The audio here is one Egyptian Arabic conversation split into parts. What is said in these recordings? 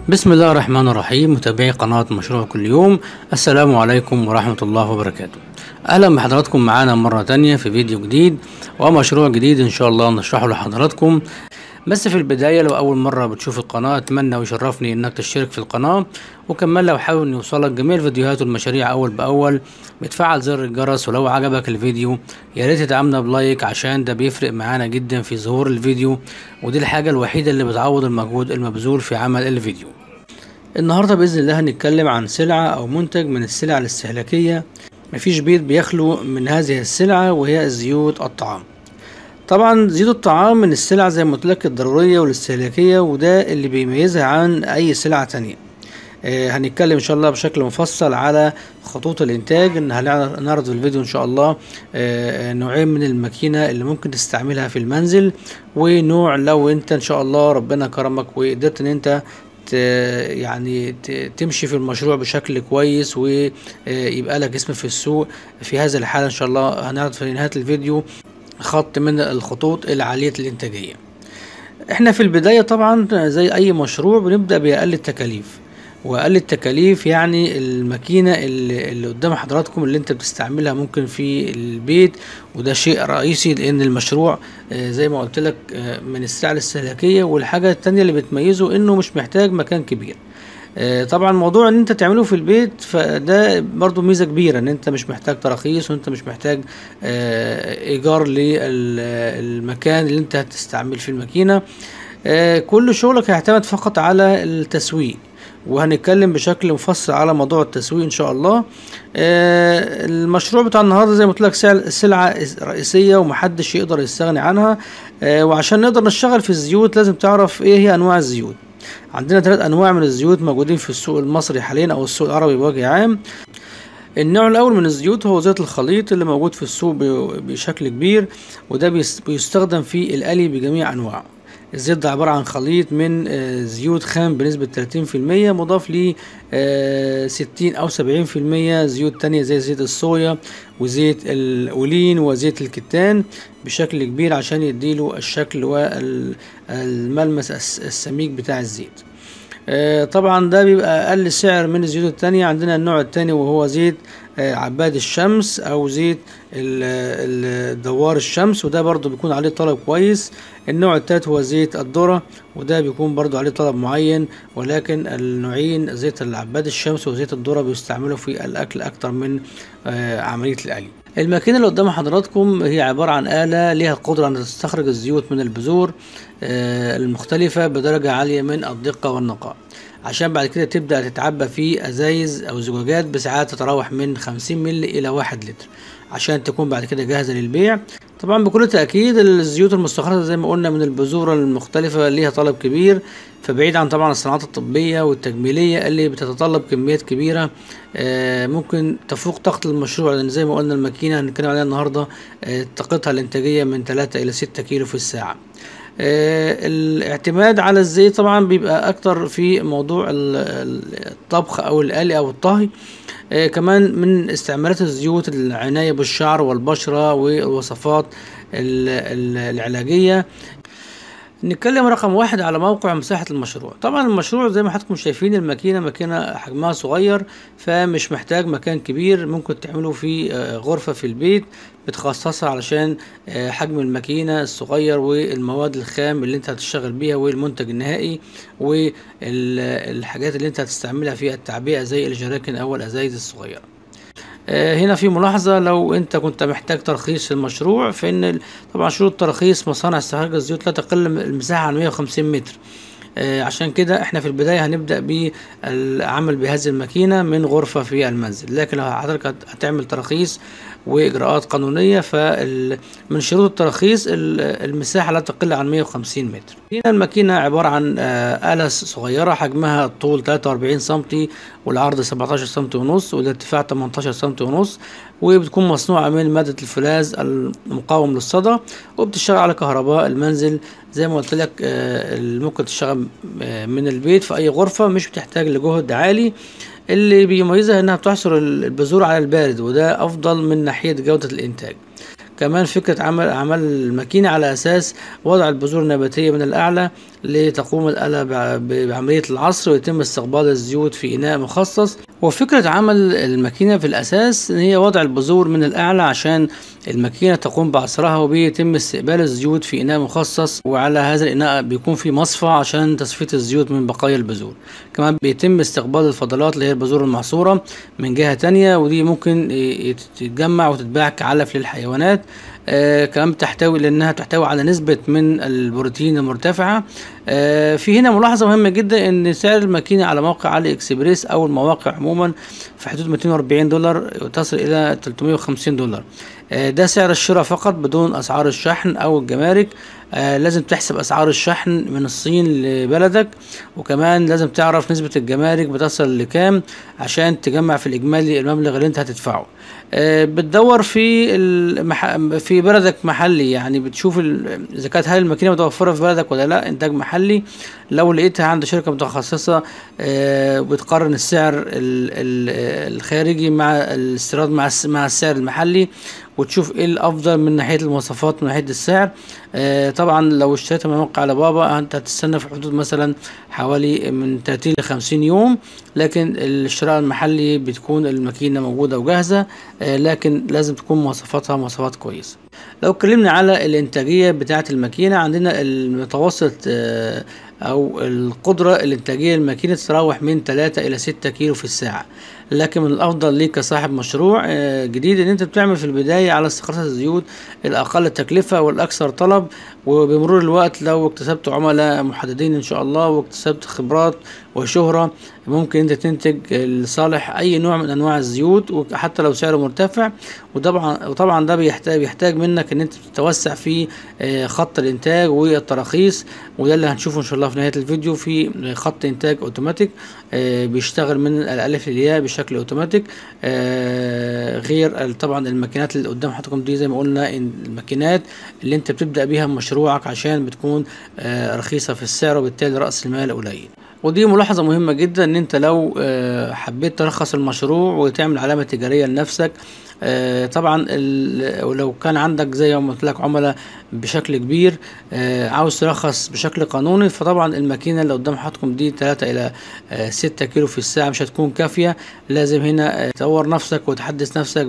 بسم الله الرحمن الرحيم متابعي قناة مشروع كل يوم السلام عليكم ورحمة الله وبركاته أهلا بحضراتكم معانا مرة تانية في فيديو جديد ومشروع جديد إن شاء الله نشرحه لحضراتكم بس في البداية لو أول مرة بتشوف القناة أتمنى ويشرفني إنك تشترك في القناة وكمان لو حابب إن يوصلك جميع الفيديوهات والمشاريع أول بأول بتفعل زر الجرس ولو عجبك الفيديو يا ريت تدعمنا بلايك عشان ده بيفرق معانا جدا في ظهور الفيديو ودي الحاجة الوحيدة اللي بتعوض المجهود المبذول في عمل الفيديو النهاردة بإذن الله هنتكلم عن سلعة أو منتج من السلع الاستهلاكية مفيش بيت بيخلو من هذه السلعة وهي زيوت الطعام طبعا زيوت الطعام من السلع زي ما قلت لك الضرورية والاستهلاكية وده اللي بيميزها عن أي سلعة تانية آه هنتكلم ان شاء الله بشكل مفصل على خطوط الانتاج ان هنعرض في الفيديو ان شاء الله آه نوعين من الماكينه اللي ممكن تستعملها في المنزل ونوع لو انت ان شاء الله ربنا كرمك وقدرت ان انت يعني تمشي في المشروع بشكل كويس ويبقى لك اسم في السوق في هذا الحال ان شاء الله هنعرض في نهايه الفيديو خط من الخطوط العاليه الانتاجيه احنا في البدايه طبعا زي اي مشروع بنبدا باقل التكاليف واقل التكاليف يعني الماكينه اللي, اللي قدام حضراتكم اللي انت بتستعملها ممكن في البيت وده شيء رئيسي لان المشروع زي ما قلت لك من السلع الاستهلاكيه والحاجه التانية اللي بتميزه انه مش محتاج مكان كبير طبعا موضوع ان انت تعمله في البيت فده برضو ميزه كبيره ان انت مش محتاج تراخيص وانت مش محتاج ايجار للمكان اللي انت هتستعمل فيه الماكينه كل شغلك هيعتمد فقط على التسويق وهنتكلم بشكل مفصل على موضوع التسويق ان شاء الله آه المشروع بتاع النهارده زي ما قلت لك سلعه رئيسيه ومحدش يقدر يستغني عنها آه وعشان نقدر نشتغل في الزيوت لازم تعرف ايه هي انواع الزيوت عندنا ثلاث انواع من الزيوت موجودين في السوق المصري حاليا او السوق العربي بوجه عام النوع الاول من الزيوت هو زيت الخليط اللي موجود في السوق بشكل كبير وده بيستخدم في القلي بجميع انواعه الزيت ده عبارة عن خليط من زيوت خام بنسبة 30% مضاف ل 60 أو 70% زيوت تانية زي زيت الصويا وزيت الأولين وزيت الكتان بشكل كبير عشان يديله الشكل والملمس السميك بتاع الزيت طبعا ده بيبقى أقل سعر من الزيوت التانية عندنا النوع التاني وهو زيت عباد الشمس او زيت دوار الشمس وده برضو بيكون عليه طلب كويس النوع التالت هو زيت الذرة وده بيكون برضو عليه طلب معين ولكن النوعين زيت العباد الشمس وزيت الذرة بيستعملوا في الاكل اكتر من عملية القلي الماكينة اللي قدام حضراتكم هي عبارة عن آلة ليها القدرة أن تستخرج الزيوت من البذور المختلفة بدرجة عالية من الدقة والنقاء عشان بعد كده تبدأ تتعبى في أزايز أو زجاجات بسعات تتراوح من 50 مللي إلى 1 لتر عشان تكون بعد كده جاهزة للبيع طبعا بكل تأكيد الزيوت المستخرجة زي ما قلنا من البذور المختلفة ليها طلب كبير فبعيد عن طبعا الصناعات الطبية والتجميلية اللي بتتطلب كميات كبيرة ممكن تفوق طاقة المشروع لأن زي ما قلنا الماكينة هنتكلم عليها النهاردة طاقتها الإنتاجية من 3 إلى 6 كيلو في الساعة آه الاعتماد على الزيت طبعا بيبقى اكتر في موضوع الطبخ او القلي او الطهي آه كمان من استعمالات الزيوت العناية بالشعر والبشرة والوصفات العلاجية نتكلم رقم واحد على موقع مساحة المشروع طبعا المشروع زي ما حضراتكم شايفين الماكينة ماكينة حجمها صغير فمش محتاج مكان كبير ممكن تعمله في غرفة في البيت بتخصصها علشان حجم الماكينة الصغير والمواد الخام اللي انت هتشتغل بيها والمنتج النهائي والحاجات اللي انت هتستعملها في التعبئة زي الجراكن او الازايز الصغيرة هنا في ملاحظة لو انت كنت محتاج ترخيص في المشروع فان طبعا شروط ترخيص مصانع استخراج الزيوت لا تقل المساحة عن 150 متر عشان كده احنا في البداية هنبدأ بالعمل بهذه الماكينة من غرفة في المنزل لكن لو حضرتك هتعمل تراخيص واجراءات قانونيه فمن شروط التراخيص المساحه لا تقل عن 150 متر هنا الماكينه عباره عن اله صغيره حجمها الطول 43 سم والعرض 17 سم ونص والارتفاع 18 سم ونص وبتكون مصنوعه من ماده الفولاذ المقاوم للصدى وبتشتغل على كهرباء المنزل زي ما قلت لك ممكن تشتغل من البيت في اي غرفه مش بتحتاج لجهد عالي اللي بيميزها انها بتحصر البذور على البارد وده افضل من ناحيه جوده الانتاج كمان فكرة عمل عمل الماكينة على أساس وضع البذور النباتية من الأعلى لتقوم الآلة بع- ب- بعملية العصر ويتم استقبال الزيوت في إناء مخصص وفكرة عمل الماكينة في الأساس إن هي وضع البذور من الأعلى عشان الماكينة تقوم بعصرها وبيتم استقبال الزيوت في إناء مخصص وعلى هذا الإناء بيكون في مصفى عشان تصفية الزيوت من بقايا البذور كمان بيتم استقبال الفضلات اللي هي البذور المعصورة من جهة تانية ودي ممكن يت- تتجمع وتتباع كعلف للحيوانات آه كمان بتحتوي لانها تحتوي على نسبة من البروتين المرتفعة آه في هنا ملاحظة مهمة جدا ان سعر الماكينة على موقع علي اكسبريس او المواقع عموما في حدود 240 دولار تصل الى 350 دولار آه ده سعر الشراء فقط بدون اسعار الشحن او الجمارك آه لازم تحسب اسعار الشحن من الصين لبلدك وكمان لازم تعرف نسبة الجمارك بتصل لكام عشان تجمع في الاجمالي المبلغ اللي انت هتدفعه آه، بتدور في المح... في بلدك محلي يعني بتشوف ال- اذا كانت هل الماكينه متوفره في بلدك ولا لا انتاج محلي لو لقيتها عند شركه متخصصه آه، بتقارن السعر ال... ال... الخارجي مع الاستيراد مع الس... مع السعر المحلي وتشوف ايه الافضل من ناحيه المواصفات من ناحيه السعر آه، طبعا لو اشتريتها من موقع على بابا انت هتستنى في حدود مثلا حوالي من 30 ل 50 يوم لكن الشراء المحلي بتكون الماكينه موجوده وجاهزه آه، لكن لازم تكون مواصفاتها مواصفات كويسه لو اتكلمنا على الانتاجيه بتاعه الماكينه عندنا المتوسط آه، او القدره الانتاجيه للماكينه تتراوح من 3 الى 6 كيلو في الساعه لكن من الافضل ليك كصاحب مشروع آه، جديد ان انت بتعمل في البدايه على استخلاص الزيوت الاقل تكلفه والاكثر طلب وبمرور الوقت لو اكتسبت عملاء محددين ان شاء الله واكتسبت خبرات وشهره ممكن انت تنتج لصالح اي نوع من انواع الزيوت وحتى لو سعره مرتفع وطبعا وطبعا ده بيحتاج بيحتاج منك ان انت تتوسع في آه، خط الانتاج والتراخيص وده اللي هنشوفه ان شاء الله في نهايه الفيديو في خط انتاج اوتوماتيك آه، بيشتغل من الالف للياء بشكل اوتوماتيك آه، غير ال- طبعا الماكينات اللي قدام حضراتكم دي زي ما قلنا إن الماكينات اللي انت بتبدا بيها مشروعك عشان بتكون آه، رخيصه في السعر وبالتالي راس المال قليل ودي ملاحظة مهمة جدا ان انت لو آه، حبيت ترخص المشروع وتعمل علامة تجارية لنفسك آه، طبعا ال- ولو كان عندك زي ما قلت لك عملاء بشكل كبير آه، عاوز ترخص بشكل قانوني فطبعا الماكينة اللي قدام حضراتكم دي 3 الى 6 كيلو في الساعة مش هتكون كافية لازم هنا آه، تطور نفسك وتحدث نفسك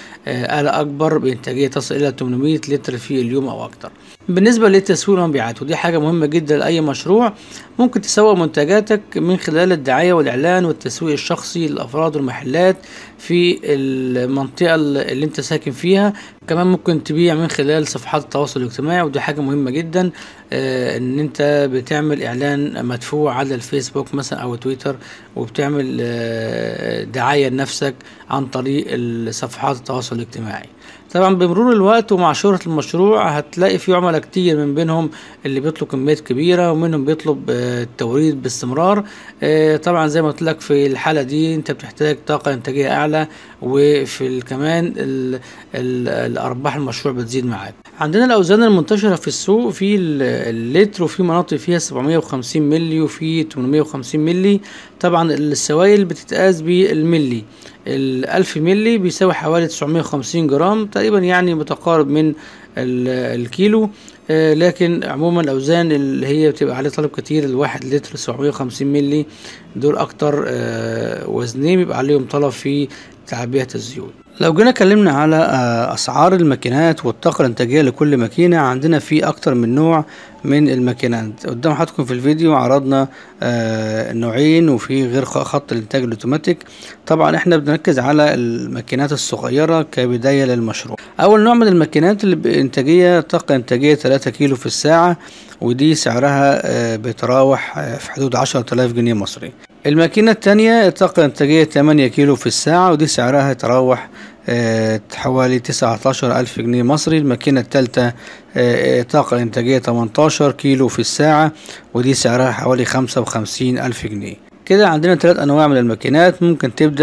بآلة أكبر بإنتاجية تصل إلى 800 لتر في اليوم أو أكتر بالنسبة للتسويق والمبيعات ودي حاجة مهمة جدا لأي مشروع ممكن تسوق منتجاتك من خلال الدعاية والإعلان والتسويق الشخصي للأفراد والمحلات في المنطقة اللي انت ساكن فيها كمان ممكن تبيع من خلال صفحات التواصل الاجتماعي ودي حاجة مهمة جدا آه، ان انت بتعمل اعلان مدفوع على الفيسبوك مثلا او تويتر وبتعمل آه، دعاية لنفسك عن طريق صفحات التواصل الاجتماعي طبعا بمرور الوقت ومع شهرة المشروع هتلاقي في عملاء كتير من بينهم اللي بيطلب كميات كبيرة ومنهم بيطلب آه، التوريد باستمرار آه، طبعا زي ما قلت لك في الحالة دي انت بتحتاج طاقة انتاجية اعلى وفي ال- كمان ال ال الارباح المشروع بتزيد معاك عندنا الاوزان المنتشرة في السوق في ال- اللتر وفي مناطق فيها 750 ملي وفي 850 ملي طبعا السوائل بتتقاس بالملي الألف ملي بيساوي حوالي 950 جرام تقريبا يعني متقارب من ال- الكيلو آه، لكن عموما الأوزان اللي هي بتبقى عليه طلب كتير الواحد لتر 750 ملي دول أكتر آه، وزنين بيبقى عليهم طلب في تعبئة الزيوت لو جينا اتكلمنا على آه، اسعار الماكينات والطاقه الانتاجيه لكل ماكينه عندنا في اكتر من نوع من الماكينات قدام حضراتكم في الفيديو عرضنا آه، نوعين وفي غير خ- خط الانتاج الاوتوماتيك طبعا احنا بنركز على الماكينات الصغيره كبدايه للمشروع اول نوع من الماكينات اللي بانتاجيه طاقه انتاجيه 3 كيلو في الساعه ودي سعرها آه، بيتراوح آه، في حدود 10000 جنيه مصري الماكينة التانية طاقة إنتاجية 8 كيلو في الساعة ودي سعرها يتراوح آه، حوالي 19 ألف جنيه مصري الماكينة التالتة آه، آه، طاقة إنتاجية 18 كيلو في الساعة ودي سعرها حوالي 55 ألف جنيه كده عندنا ثلاث أنواع من الماكينات ممكن تبدأ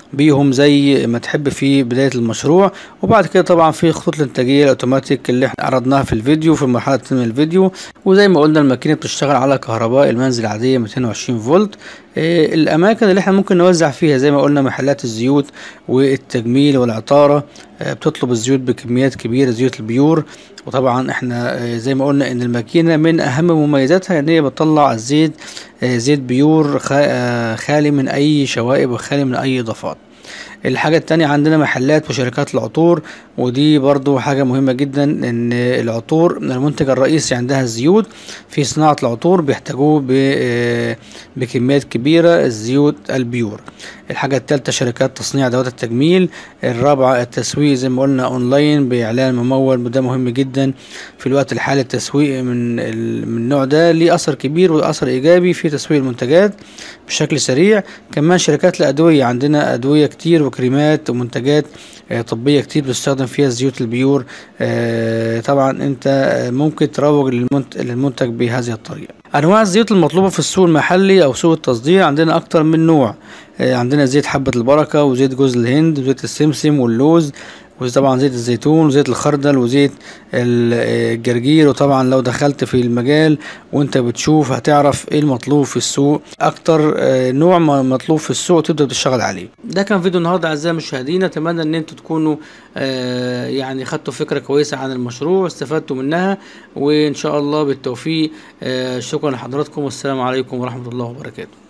بيهم زي ما تحب في بداية المشروع وبعد كده طبعا في خطوط الانتاجية الاوتوماتيك اللي احنا عرضناها في الفيديو في المرحلة الثانية من الفيديو وزي ما قلنا الماكينة بتشتغل على كهرباء المنزل العادية 220 فولت آه، الاماكن اللي احنا ممكن نوزع فيها زي ما قلنا محلات الزيوت والتجميل والعطارة آه، بتطلب الزيوت بكميات كبيرة زيوت البيور وطبعا احنا آه، زي ما قلنا ان الماكينة من اهم مميزاتها ان هي بتطلع الزيت آه، زيت بيور خا- آه، خالي من اي شوائب وخالي من اي اضافات الحاجة التانية عندنا محلات وشركات العطور ودي برضو حاجة مهمة جدا ان العطور المنتج الرئيسي عندها الزيوت في صناعة العطور بيحتاجوه ب- آه، بكميات كبيرة الزيوت البيور الحاجة التالتة شركات تصنيع ادوات التجميل الرابعة التسويق زي ما قلنا اونلاين باعلان ممول وده مهم جدا في الوقت الحالي التسويق من ال- من النوع ده ليه اثر كبير واثر ايجابي في تسويق المنتجات بشكل سريع كمان شركات الادوية عندنا ادوية كتير وكريمات ومنتجات آه، طبية كتير بتستخدم فيها الزيوت البيور آه، طبعا انت آه، ممكن تروج للمنت- للمنتج بهذه الطريقة انواع الزيوت المطلوبة في السوق المحلي او سوق التصدير عندنا اكتر من نوع آه، عندنا زيت حبة البركة وزيت جوز الهند وزيت السمسم واللوز وطبعا زيت الزيتون وزيت الخردل وزيت ال- آه، الجرجير وطبعا لو دخلت في المجال وانت بتشوف هتعرف ايه المطلوب في السوق اكتر آه، نوع م- مطلوب في السوق تبدا تشتغل عليه ده كان فيديو النهارده اعزائي المشاهدين اتمنى ان انتوا تكونوا آه، يعني خدتوا فكره كويسه عن المشروع واستفدتوا منها وان شاء الله بالتوفيق آه، شكرا لحضراتكم والسلام عليكم ورحمه الله وبركاته